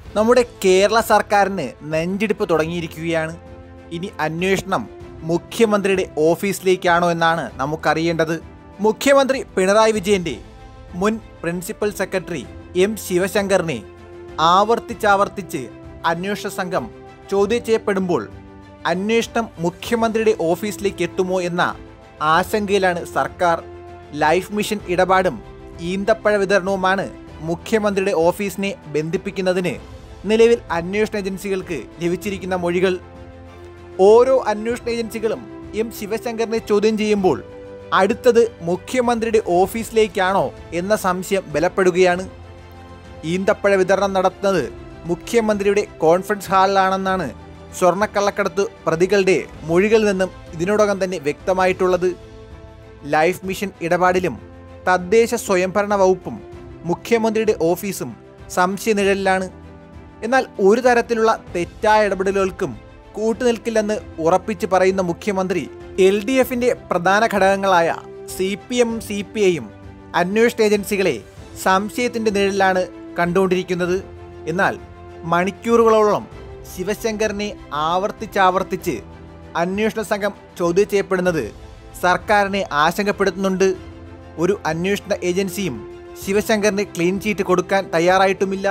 നമ്മുടെ കേരള സർക്കാരിന് നെഞ്ചിടിപ്പ് തുടങ്ങിയിരിക്കുകയാണ് ഇനി അന്വേഷണം മുഖ്യമന്ത്രിയുടെ ഓഫീസിലേക്കാണോ എന്നാണ് നമുക്കറിയേണ്ടത് മുഖ്യമന്ത്രി പിണറായി വിജയന്റെ മുൻ പ്രിൻസിപ്പൽ സെക്രട്ടറി എം ശിവശങ്കറിനെ ആവർത്തിച്ചാവർത്തിച്ച് അന്വേഷണ സംഘം ചോദ്യം ചെയ്യപ്പെടുമ്പോൾ അന്വേഷണം മുഖ്യമന്ത്രിയുടെ ഓഫീസിലേക്ക് എത്തുമോ എന്ന ആശങ്കയിലാണ് സർക്കാർ ലൈഫ് മിഷൻ ഇടപാടും ഈന്തപ്പഴ വിതരണവുമാണ് മുഖ്യമന്ത്രിയുടെ ഓഫീസിനെ ബന്ധിപ്പിക്കുന്നതിന് നിലവിൽ അന്വേഷണ ഏജൻസികൾക്ക് ലഭിച്ചിരിക്കുന്ന മൊഴികൾ ഓരോ അന്വേഷണ ഏജൻസികളും എം ശിവശങ്കറിനെ ചോദ്യം ചെയ്യുമ്പോൾ അടുത്തത് മുഖ്യമന്ത്രിയുടെ ഓഫീസിലേക്കാണോ എന്ന സംശയം ബലപ്പെടുകയാണ് ഈന്തപ്പഴ വിതരണം നടത്തുന്നത് മുഖ്യമന്ത്രിയുടെ കോൺഫറൻസ് ഹാളിലാണെന്നാണ് സ്വർണ്ണക്കള്ളക്കടത്ത് പ്രതികളുടെ മൊഴികളിൽ നിന്നും ഇതിനോടകം തന്നെ വ്യക്തമായിട്ടുള്ളത് ലൈഫ് മിഷൻ ഇടപാടിലും തദ്ദേശ സ്വയംഭരണ വകുപ്പും മുഖ്യമന്ത്രിയുടെ ഓഫീസും സംശയനിഴലിലാണ് എന്നാൽ ഒരു തരത്തിലുള്ള തെറ്റായ ഇടപെടലുകൾക്കും കൂട്ടുനിൽക്കില്ലെന്ന് ഉറപ്പിച്ച് പറയുന്ന മുഖ്യമന്ത്രി എൽ ഡി എഫിന്റെ പ്രധാന ഘടകങ്ങളായ C P M C P ഐയും അന്വേഷണ ഏജൻസികളെ സംശയത്തിന്റെ നിഴലിലാണ് കണ്ടുകൊണ്ടിരിക്കുന്നത് എന്നാൽ മണിക്കൂറുകളോളം ശിവശങ്കറിനെ ആവർത്തിച്ചാവർത്തിച്ച് അന്വേഷണ സംഘം ചോദ്യം ചെയ്യപ്പെടുന്നത് സർക്കാരിനെ ആശങ്കപ്പെടുത്തുന്നുണ്ട് ഒരു അന്വേഷണ ഏജൻസിയും ശിവശങ്കറിന് ക്ലീൻ ചീറ്റ് കൊടുക്കാൻ തയ്യാറായിട്ടുമില്ല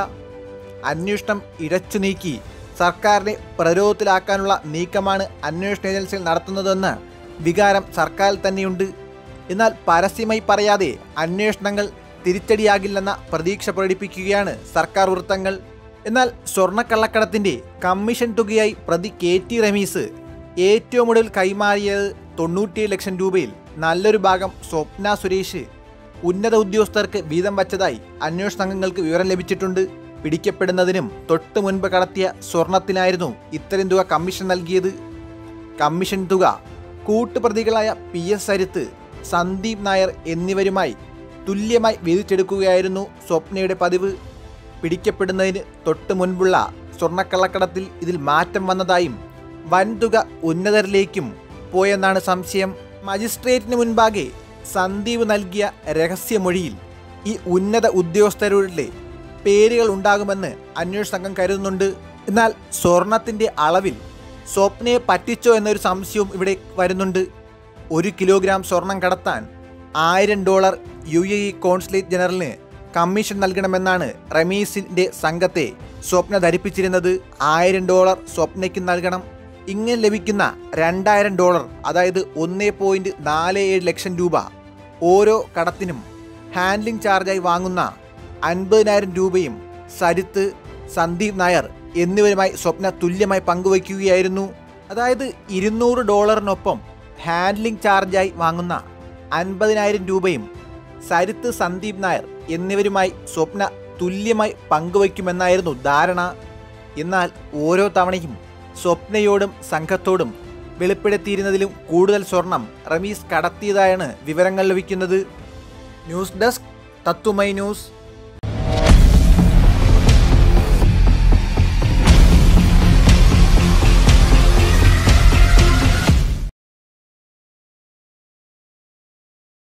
അന്വേഷണം ഇഴച്ചു നീക്കി സർക്കാരിനെ പ്രതിരോധത്തിലാക്കാനുള്ള നീക്കമാണ് അന്വേഷണ ഏജൻസികൾ നടത്തുന്നതെന്ന വികാരം സർക്കാരിൽ തന്നെയുണ്ട് എന്നാൽ പരസ്യമായി പറയാതെ അന്വേഷണങ്ങൾ തിരിച്ചടിയാകില്ലെന്ന പ്രതീക്ഷ പ്രകടിപ്പിക്കുകയാണ് സർക്കാർ വൃത്തങ്ങൾ എന്നാൽ സ്വർണ്ണക്കള്ളക്കടത്തിന്റെ കമ്മീഷൻ തുകയായി പ്രതി കെ ടി റമീസ് ഏറ്റവും ഒടുവിൽ കൈമാറിയത് തൊണ്ണൂറ്റിയേഴ് ലക്ഷം രൂപയിൽ നല്ലൊരു ഭാഗം സ്വപ്ന സുരേഷ് ഉന്നത ഉദ്യോഗസ്ഥർക്ക് വീതം വച്ചതായി അന്വേഷണ സംഘങ്ങൾക്ക് വിവരം ലഭിച്ചിട്ടുണ്ട് പിടിക്കപ്പെടുന്നതിനും തൊട്ടു മുൻപ് കടത്തിയ സ്വർണത്തിനായിരുന്നു ഇത്രയും തുക കമ്മീഷൻ നൽകിയത് കമ്മീഷൻ തുക കൂട്ടുപ്രതികളായ പി എസ് സരിത്ത് സന്ദീപ് നായർ എന്നിവരുമായി തുല്യമായി വീതിച്ചെടുക്കുകയായിരുന്നു സ്വപ്നയുടെ പതിവ് പിടിക്കപ്പെടുന്നതിന് തൊട്ടു മുൻപുള്ള സ്വർണ്ണക്കള്ളക്കടത്തിൽ ഇതിൽ മാറ്റം വന്നതായും വൻതുക ഉന്നതരിലേക്കും പോയെന്നാണ് സംശയം മജിസ്ട്രേറ്റിന് മുൻപാകെ സന്ദീപ് നൽകിയ രഹസ്യമൊഴിയിൽ ഈ ഉന്നത ഉദ്യോഗസ്ഥരുടെ പേരുകൾ ഉണ്ടാകുമെന്ന് അന്വേഷണ സംഘം കരുതുന്നുണ്ട് എന്നാൽ സ്വർണത്തിന്റെ അളവിൽ സ്വപ്നയെ പറ്റിച്ചോ എന്നൊരു സംശയവും ഇവിടെ വരുന്നുണ്ട് ഒരു കിലോഗ്രാം സ്വർണം കടത്താൻ ആയിരം dollar U A E consulate ജനറലിന് കമ്മീഷൻ നൽകണമെന്നാണ് റമീസിന്റെ സംഘത്തെ സ്വപ്ന ധരിപ്പിച്ചിരുന്നത് ആയിരം ഡോളർ സ്വപ്നയ്ക്ക് നൽകണം ഇങ്ങനെ ലഭിക്കുന്ന രണ്ടായിരം ഡോളർ അതായത് ഒന്ന് പോയിന്റ് നാല് ഏഴ് ലക്ഷം രൂപ ഓരോ കടത്തിനും ഹാൻഡ്ലിംഗ് ചാർജായി വാങ്ങുന്ന അൻപതിനായിരം രൂപയും സരിത്ത് സന്ദീപ് നായർ എന്നിവരുമായി സ്വപ്ന തുല്യമായി പങ്കുവയ്ക്കുകയായിരുന്നു അതായത് ഇരുന്നൂറ് ഡോളറിനൊപ്പം ഹാൻഡ്ലിംഗ് ചാർജായി വാങ്ങുന്ന അൻപതിനായിരം രൂപയും സരിത്ത് സന്ദീപ് നായർ എന്നിവരുമായി സ്വപ്ന തുല്യമായി പങ്കുവയ്ക്കുമെന്നായിരുന്നു ധാരണ എന്നാൽ ഓരോ തവണയും സ്വപ്നയോടും സംഘത്തോടും വെളിപ്പെടുത്തിയിരുന്നതിലും കൂടുതൽ സ്വർണം റമീസ് കടത്തിയതായാണ് വിവരങ്ങൾ ലഭിക്കുന്നത് ന്യൂസ് ഡെസ്ക് തത്തുമൈ ന്യൂസ്